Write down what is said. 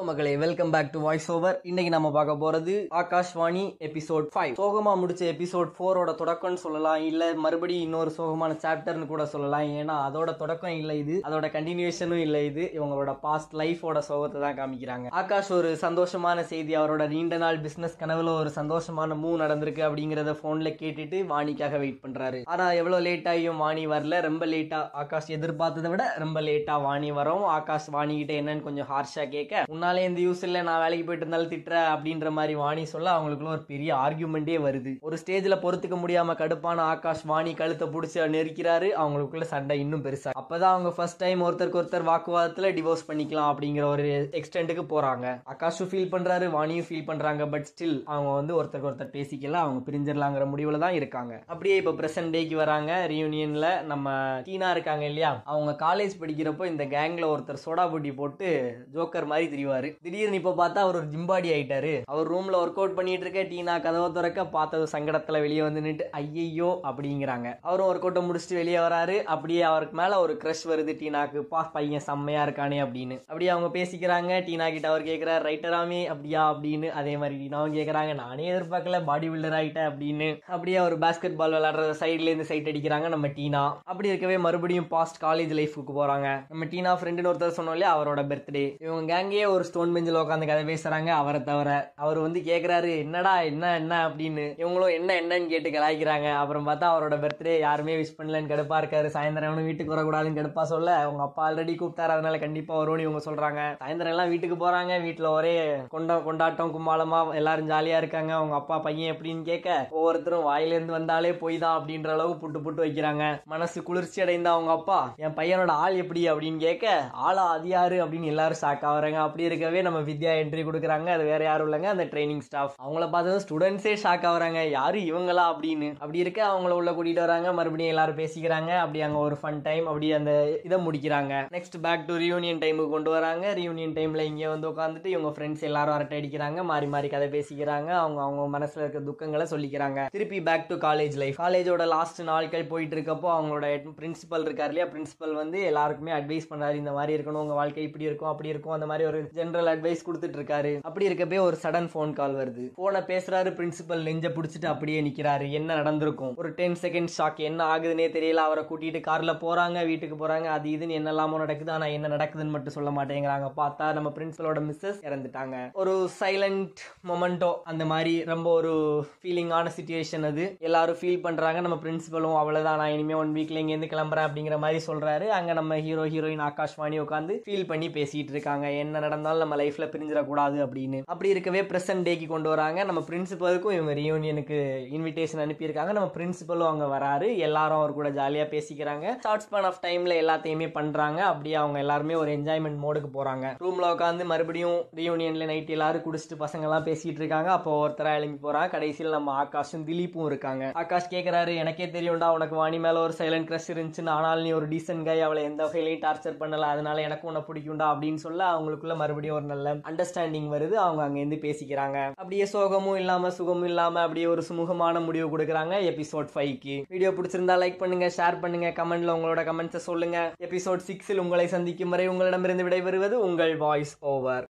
மகளே welcome back to voice over இன்னைக்கு நம்ம பார்க்க போறது ஆகாஷ்வாணி எபிசோட் ஃபைவ் சோகமா முடிச்ச எபிசோட் ஃபோரோட தொடக்கம்னு சொல்லலாம் இல்ல மறுபடியும் இன்னொரு சோகமான சாப்டர்னு கூட சொல்லலாம் ஏன்னா அதோட தொடக்கம் இல்ல இது அதோட கண்டினியூஷனும் இல்ல இது இவங்களோட பாஸ்ட் லைஃபோட சோகத்தை தான் காமிக்கிறாங்க ஆகாஷ் ஒரு சந்தோஷமான செய்தி அவரோட நீண்ட நாள் பிசினஸ் கனவுல ஒரு சந்தோஷமான மூவ் நடந்திருக்கு அப்படிங்கறத போன்ல கேட்டுட்டு வாணிக்காக வெயிட் பண்றாரு ஆனா எவ்வளவு லேட் ஆகியும் வாணி வரல ரொம்ப லேட்டா ஆகாஷ் எதிர்பார்த்ததை விட ரொம்ப லேட்டா வாணி வரும் ஆகாஷ் வாணி கிட்ட என்னன்னு கொஞ்சம் ஹார்ஷா கேட்க உன்னாலே இந்த யூஸ் இல்ல நான் வேலைக்கு போயிட்டு இருந்தாலும் திட்டுற அப்படின்ற மாதிரி வாணி சொல்ல அவங்களுக்குள்ள ஒரு பெரிய ஆர்கியூமெண்டே வருது ஒரு ஸ்டேஜ்ல பொறுத்துக்க முடியாம கடுப்பான ஆகாஷ் வாணி கழுத்தை புடிச்சு நெருக்கிறாரு அவங்களுக்குள்ள சண்டை இன்னும் பெருசா அப்பதான் அவங்க ஃபர்ஸ்ட் டைம் ஒருத்தருக்கு ஒருத்தர் வாக்குவாதத்துல டிவோர்ஸ் பண்ணிக்கலாம் அப்படிங்கிற ஒரு எக்ஸ்டென்ட்டுக்கு போறாங்க ஆகாஷும் ஃபீல் பண்றாரு வாணியும் ஃபீல் பண்றாங்க பட் ஸ்டில் அவங்க வந்து ஒருத்தருக்கு ஒருத்தர் பேசிக்கல அவங்க பிரிஞ்சிடலாங்கிற முடிவுல தான் இருக்காங்க அப்படியே இப்ப பிரசன்ட் டேக்கு வராங்க ரீயூனியன்ல நம்ம டீனா இருக்காங்க இல்லையா அவங்க காலேஜ் படிக்கிறப்போ இந்த கேங்ல ஒருத்தர் சோடா புட்டி போட்டு ஜோக்கர் மாதிரி திரிவாரு திடீர்னு இப்ப பார்த்தா அவர் ஒரு ஜிம்பாடி ஆயிட்டாரு அவர் ரூம்ல ஒர்க் அவுட் பண்ணிட்டு இருக்க டீனா கதவை திறக்க பார்த்தது சங்கடத்துல வெளியே வந்து நின்று ஐயையோ அப்படிங்கிறாங்க அவரும் ஒர்க் அவுட்டை முடிச்சுட்டு வெளியே வராரு அப்படியே அவருக்கு மேல ஒரு க்ரஷ் வருது டீனாக்கு பா பையன் செம்மையா இருக்கானே அப்படின்னு அப்படியே அவங்க பேசிக்கிறாங்க டீனா கிட்ட அவர் கேட்கிறார் ரைட்டராமே அப்படியா அப்படின்னு அதே மாதிரி டீனாவும் கேட்கறாங்க நானே எதிர்பார்க்கல பாடி பில்டர் ஆயிட்டேன் அப்படின்னு அப்படியே அவர் பாஸ்கெட் பால் விளையாடுற சைட்ல இருந்து சைட் அடிக்கிறாங்க நம்ம டீனா அப்படி இருக்கவே மறுபடியும் பாஸ்ட் காலேஜ் லைஃபுக்கு போறாங்க நம்ம டீனா ஃப்ரெண்டுன்னு ஒருத்தர் சொன்னோம் இல்லையா அவரோட பர்த்டே இவங்க கேங்கே ஒரு ஸ்டோன் பெஞ்சில் உட்காந்து கதை பேசுறாங்க அவரை தவிர அவர் வந்து கேக்குறாரு என்னடா என்ன என்ன அப்படின்னு இவங்களும் என்ன என்னன்னு கேட்டு கலாய்க்கிறாங்க அப்புறம் பார்த்தா அவரோட பர்த்டே யாருமே விஷ் பண்ணலன்னு கடுப்பா இருக்காரு சாயந்தரம் எவனும் வீட்டுக்கு வரக்கூடாதுன்னு கடுப்பா சொல்ல அவங்க அப்பா ஆல்ரெடி கூப்பிட்டாரு அதனால கண்டிப்பா வரும்னு இவங்க சொல்றாங்க சாயந்தரம் எல்லாம் வீட்டுக்கு போறாங்க வீட்டுல ஒரே கொண்ட கொண்டாட்டம் கும்மாளமா எல்லாரும் ஜாலியா இருக்காங்க அவங்க அப்பா பையன் எப்படின்னு கேட்க ஒவ்வொருத்தரும் வாயிலிருந்து வந்தாலே போய் தான் அப்படின்ற அளவுக்கு புட்டு புட்டு வைக்கிறாங்க மனசு குளிர்ச்சி அடைந்த அவங்க அப்பா என் பையனோட ஆள் எப்படி அப்படின்னு கேட்க ஆளா அது யாரு அப்படின்னு எல்லாரும் ஷாக் ஆகுறாங்க அப்படி இருக்கவே நம்ம வித்யா என்ட்ரி கொடுக்குறாங்க அது வேற யாரும் இல்லைங்க அந்த ட்ரைனிங் ஸ்டாஃப் அவங்கள பார்த்ததும் ஸ்டூடெண்ட்ஸே ஷாக் ஆகுறாங்க யாரு இவங்களா அப்படின்னு அப்படி இருக்க அவங்கள உள்ள கூட்டிட்டு வராங்க மறுபடியும் எல்லாரும் பேசிக்கிறாங்க அப்படி அங்க ஒரு ஃபன் டைம் அப்படி அந்த இதை முடிக்கிறாங்க நெக்ஸ்ட் பேக் டு ரியூனியன் டைமுக்கு கொண்டு வராங்க ரியூனியன் டைம்ல இங்க வந்து உட்காந்துட்டு இவங்க ஃப்ரெண்ட்ஸ் எல்லாரும் அரட்டை அடிக்கிறாங்க மாறி மாறி கதை பேசிக்கிறாங்க அவங்க அவங்க மனசுல இருக்க துக்கங்களை சொல்லிக்கிறாங்க திருப்பி பேக் டு காலேஜ் லைஃப் காலேஜோட லாஸ்ட் நாட்கள் போயிட்டு இருக்கப்போ அவங்களோட பிரின்சிபல் இருக்கார் இல்லையா பிரின்சிபல் வந்து எல்லாருக்குமே அட்வைஸ் பண்றாரு இந்த மாதிரி இருக்கணும் உங்க வாழ்க்கை இப்படி இருக்கும் அப்படி இருக்கும் அந்த மாதிரி ஒரு ஜெனரல் அட்வைஸ் கொடுத்துட்டு இருக்காரு அப்படி இருக்கப்பே ஒரு சடன் ஃபோன் கால் வருது போனை பேசுறாரு பிரின்சிபல் நெஞ்ச பிடிச்சிட்டு அப்படியே நிக்கிறாரு என்ன நடந்திருக்கும் ஒரு டென் செகண்ட் ஷாக் என்ன ஆகுதுன்னே தெரியல அவரை கூட்டிட்டு கார்ல போறாங்க வீட்டுக்கு போறாங்க அது இதுன்னு என்னெல்லாமோ நடக்குது ஆனா என்ன நடக்குதுன்னு மட்டும் சொல்ல மாட்டேங்கிறாங்க பார்த்தா நம்ம பிரின்சிபலோட மிஸ்ஸஸ் இறந்துட்டாங்க ஒரு சைலண்ட் மொமெண்டோ அந்த மாதிரி ரொம்ப ஒரு ஃபீலிங்கான சுச்சுவேஷன் அது எல்லாரும் ஃபீல் பண்றாங்க நம்ம பிரின்சிபலும் அவ்வளவுதான் நான் இனிமே ஒன் வீக்ல இங்க இருந்து கிளம்புறேன் அப்படிங்கிற மாதிரி சொல்றாரு அங்க நம்ம ஹீரோ ஹீரோயின் ஆகாஷ்வாணி உட்காந்து ஃபீல் பண்ணி பேசிட்டு இருக்காங்க என்ன நடந்தாலும் நம்ம லைஃப்ல பிரிஞ்சிடக்கூடாது அப்படின்னு அப்படி இருக்கவே பிரசன்ட் டேக்கு கொண்டு வராங்க நம்ம பிரின்சிபலுக்கும் இவங்க ரியூனியனுக்கு இன்விடேஷன் அனுப்பியிருக்காங்க நம்ம பிரின்சிபலும் அங்க வராரு எல்லாரும் அவர் கூட ஜாலியா பேசிக்கிறாங்க ஷார்ட் ஸ்பான் ஆஃப் டைம்ல எல்லாத்தையுமே பண்றாங்க அப்படியே அவங்க எல்லாருமே ஒரு என்ஜாய்மெண்ட் மோடுக்கு போறாங்க ரூம்ல உட்காந்து மறுபடியும் ரியூனியன்ல நைட் எல்லாரும் குடிச்சிட்டு பசங்க எல்லாம் பேசிட்டு இருக்காங்க அப்போ ஒருத்தரா எழும்பி போறாங்க கடைசியில் நம்ம ஆகாஷும் திலீப்பும் இருக்காங்க ஆகாஷ் கேக்குறாரு எனக்கே தெரியும்டா உனக்கு வாணி மேல ஒரு சைலண்ட் கிரஷ் இருந்துச்சுன்னு ஆனால் நீ ஒரு டீசென்ட் கை அவளை எந்த வகையிலையும் டார்ச்சர் பண்ணல அதனால எனக்கு உன்னை பிடிக்கும்டா அப்படின்னு சொல்ல அவங்களுக்குள்ள மறுபடியும் ஒரு நல்ல அண்டர்ஸ்டாண்டிங் வருது அவங்க அங்க இருந்து பேசிக்கிறாங்க அப்படியே சோகமும் இல்லாம சுகமும் இல்லாம அப்படியே ஒரு சுமூகமான முடிவு கொடுக்குறாங்க எபிசோட் ஃபைவ்க்கு வீடியோ பிடிச்சிருந்தா லைக் பண்ணுங்க ஷேர் பண்ணுங்க கமெண்ட்ல உங்களோட கமெண்ட்ஸை சொல்லுங்க எபிசோட் சிக்ஸில் உங்களை சந்திக்கும் வரை உங்களிடமிருந்து விடைபெறுவது உங்கள் வாய்ஸ் ஓவர்